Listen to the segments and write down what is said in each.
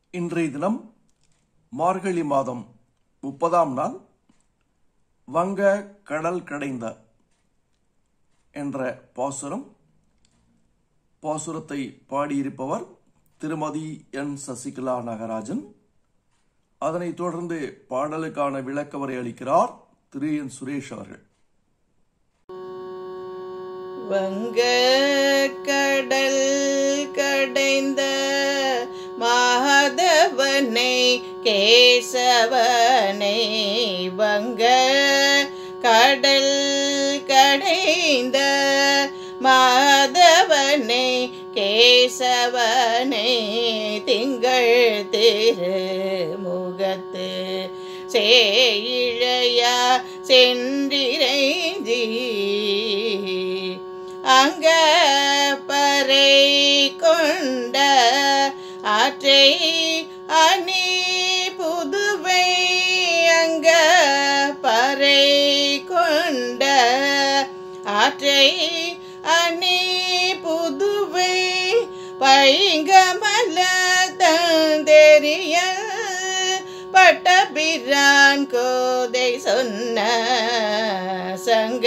இன்றைய தினம் மார்கழி மாதம் முப்பதாம் நாள் வங்க கடல் கடைந்த என்ற பாசுரம் பாசுரத்தை பாடியிருப்பவர் திருமதி என் சசிகலா நாகராஜன் அதனைத் தொடர்ந்து பாடலுக்கான விளக்கவரை அளிக்கிறார் திரு என் சுரேஷ் அவர்கள் வங்க கடல் கடைந்த மாதவனை கேசவனை வங்க கடல் கடைந்த மாதவனை கேசவனை திங்கள் திருமுகத்து சேயிழையா சென்றிரைஞ்சி அங்க பறை கொண்ட ஆற்றை அணி புதுவை அங்க பறை கொண்ட ஆற்றை அணி புதுவை பைங்கமல தந்தெரிய பட்டபிரான் கோதை சொன்ன சங்க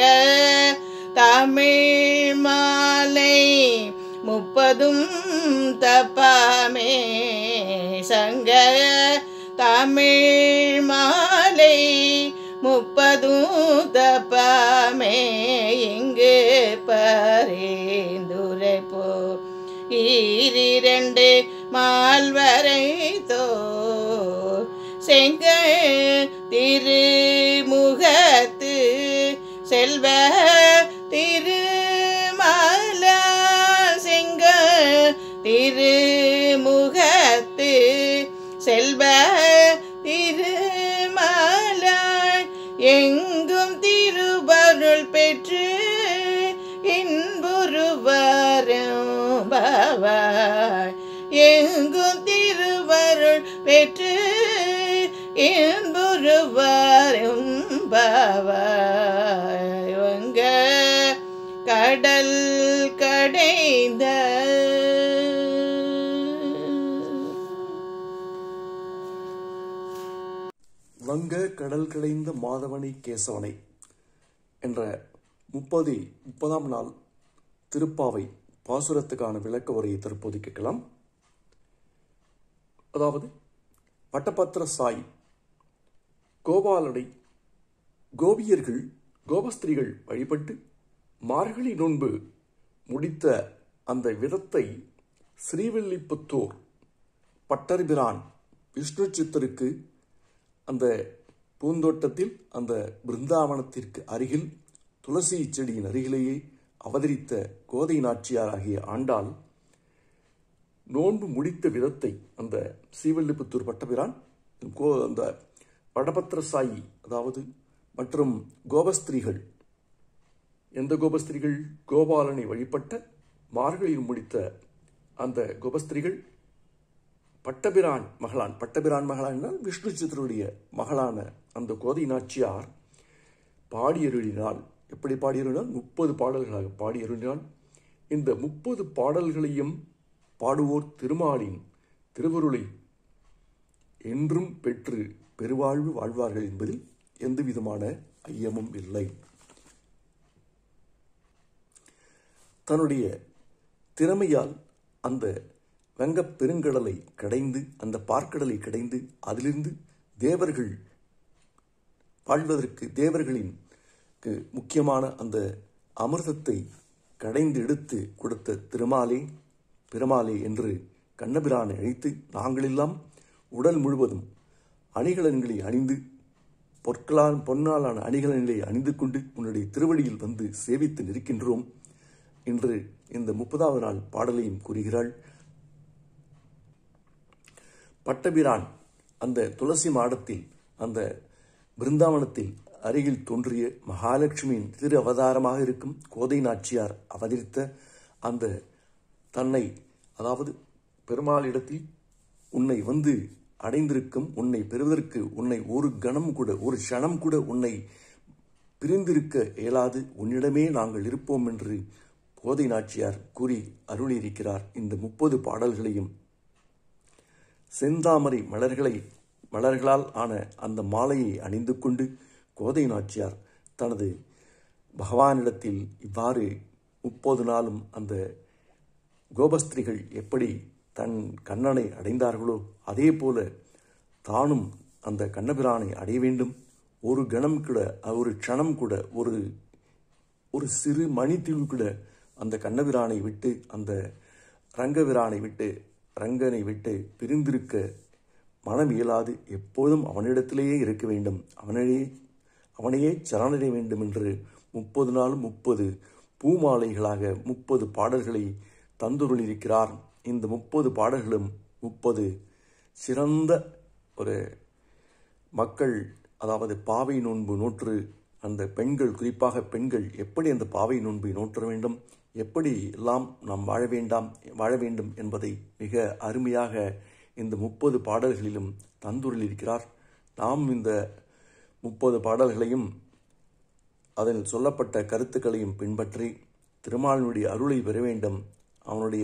தமிழ் மாலை முப்பதும் தப்பாமே சங்க தமிழ் மாலை முப்பதும் தப்பாமே இங்கு பரிந்துரை போ ஈரிரண்டு மால்வரை தோ செங்கல் திருமுகத்து செல்வ திருமலா செங்க திருமுகத்து செல்வ திருமலாய் எங்கும் திருவருள் பெற்று இன்புருவரும் பவாய் எங்கும் திருவருள் பெற்று இன்புருவரும் பவாய் வங்க கடல் கடைந்த வங்க கடல் கடைந்த மாதவனை கேசவனை என்ற முப்பது முப்பதாம் நாள் திருப்பாவை பாசுரத்துக்கான விளக்க உரையை தற்போது கேட்கலாம் அதாவது பட்டபத்திர சாய் கோபாலனை கோபியர்கள் கோபஸ்திரிகள் வழிபட்டு மார்கழி நோன்பு முடித்த அந்த விதத்தை ஸ்ரீவில்லிபுத்தூர் பட்டர்பிரான் விஷ்ணு சித்தருக்கு அந்த பூந்தோட்டத்தில் அந்த பிருந்தாவனத்திற்கு அருகில் துளசி செடியின் அருகிலேயே அவதரித்த கோதை நாச்சியார் ஆகிய ஆண்டாள் நோன்பு முடித்த விதத்தை அந்த ஸ்ரீவில்லிபுத்தூர் பட்டபிரான் கோ அந்த வடபத்திர சாயி அதாவது மற்றும் கோபஸ்திரிகள் எந்த கோபஸ்திரிகள் கோபாலனை வழிபட்ட மார்கழியில் முடித்த அந்த கோபஸ்திரிகள் பட்டபிரான் மகளான் பட்டபிரான் மகளான் என்றால் விஷ்ணு சித்தருடைய மகளான அந்த கோதை நாச்சியார் பாடியருளினால் எப்படி பாடியருளினால் முப்பது பாடல்களாக பாடியருளினால் இந்த முப்பது பாடல்களையும் பாடுவோர் திருமாலின் திருவருளை என்றும் பெற்று பெருவாழ்வு வாழ்வார்கள் என்பதில் எந்த விதமான ஐயமும் இல்லை தன்னுடைய திறமையால் அந்த வங்கப் பெருங்கடலை கடைந்து அந்த பார்க்கடலை கடைந்து அதிலிருந்து தேவர்கள் வாழ்வதற்கு தேவர்களின் க்கு முக்கியமான அந்த அமிர்தத்தை கடைந்து எடுத்து கொடுத்த திருமாலே பெருமாளே என்று கண்ணபிரானை அழைத்து நாங்களெல்லாம் உடல் முழுவதும் அணிகலன்களை அணிந்து பொற்களால் பொன்னாலான அணிகலன்களை அணிந்து கொண்டு உன்னுடைய திருவடியில் வந்து சேவித்து நிற்கின்றோம் என்று இந்த முப்பதாவது நாள் பாடலையும் கூறுகிறாள் பட்டபிரான் அந்த துளசி மாடத்தில் அந்த பிருந்தாவனத்தில் அருகில் தோன்றிய மகாலட்சுமியின் திரு அவதாரமாக இருக்கும் கோதை நாச்சியார் அவதரித்த அந்த தன்னை அதாவது பெருமாளிடத்தில் உன்னை வந்து அடைந்திருக்கும் உன்னை பெறுவதற்கு உன்னை ஒரு கணம் கூட ஒரு க்ஷணம் கூட உன்னை பிரிந்திருக்க இயலாது உன்னிடமே நாங்கள் இருப்போம் என்று கோதை நாச்சியார் கூறி அருளியிருக்கிறார் இந்த முப்பது பாடல்களையும் செந்தாமரை மலர்களை மலர்களால் ஆன அந்த மாலையை அணிந்து கொண்டு கோதை நாச்சியார் தனது பகவானிடத்தில் இவ்வாறு முப்பது நாளும் அந்த கோபஸ்திரிகள் எப்படி தன் கண்ணனை அடைந்தார்களோ அதே போல தானும் அந்த கண்ணபிரானை அடைய வேண்டும் ஒரு கணம் கூட ஒரு க்ஷணம் கூட ஒரு ஒரு சிறு மணித்துளி கூட அந்த கண்ணபிரானை விட்டு அந்த ரங்கபிரானை விட்டு ரங்கனை விட்டு பிரிந்திருக்க மனம் இயலாது எப்போதும் அவனிடத்திலேயே இருக்க வேண்டும் அவனையே அவனையே சரணடைய வேண்டும் என்று முப்பது நாளும் முப்பது பூமாலைகளாக முப்பது பாடல்களை தந்துருளிருக்கிறார் இந்த முப்பது பாடல்களும் முப்பது சிறந்த ஒரு மக்கள் அதாவது பாவை நோன்பு நோற்று அந்த பெண்கள் குறிப்பாக பெண்கள் எப்படி அந்த பாவை நோன்பை நோற்ற வேண்டும் எப்படி எல்லாம் நாம் வாழ வேண்டாம் வாழ வேண்டும் என்பதை மிக அருமையாக இந்த முப்பது பாடல்களிலும் தந்துருளிருக்கிறார் நாம் இந்த முப்பது பாடல்களையும் அதில் சொல்லப்பட்ட கருத்துக்களையும் பின்பற்றி திருமாலினுடைய அருளை பெற வேண்டும் அவனுடைய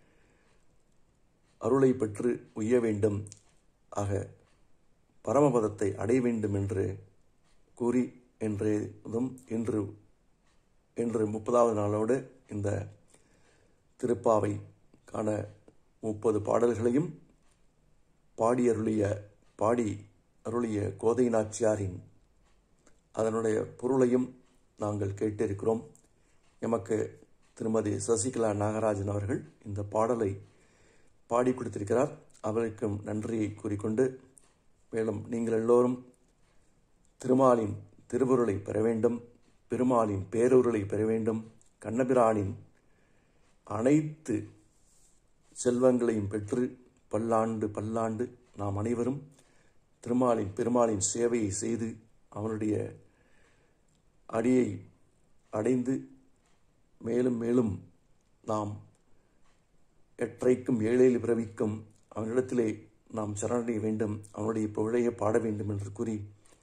அருளை பெற்று உய்ய வேண்டும் ஆக பரமபதத்தை அடைய வேண்டும் என்று கூறி என்றதும் இன்று இன்று முப்பதாவது நாளோடு இந்த திருப்பாவை காண முப்பது பாடல்களையும் பாடி அருளிய பாடி அருளிய கோதை நாச்சியாரின் அதனுடைய பொருளையும் நாங்கள் கேட்டிருக்கிறோம் எமக்கு திருமதி சசிகலா நாகராஜன் அவர்கள் இந்த பாடலை பாடி கொடுத்திருக்கிறார் அவருக்கும் நன்றியை கூறிக்கொண்டு மேலும் நீங்கள் எல்லோரும் திருமாலின் திருவுருளை பெற வேண்டும் பெருமாளின் பேரொருளை பெற வேண்டும் கண்ணபிரானின் அனைத்து செல்வங்களையும் பெற்று பல்லாண்டு பல்லாண்டு நாம் அனைவரும் திருமாலின் பெருமாளின் சேவையை செய்து அவனுடைய அடியை அடைந்து மேலும் மேலும் நாம் எற்றைக்கும் ஏழையில் பிறவிக்கும் அவனிடத்திலே நாம் சரணடைய வேண்டும் அவனுடைய புகழையே பாட வேண்டும் என்று கூறி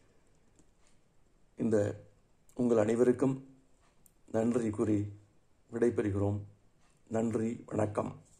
இந்த உங்கள் அனைவருக்கும் நன்றி கூறி விடைபெறுகிறோம் நன்றி வணக்கம்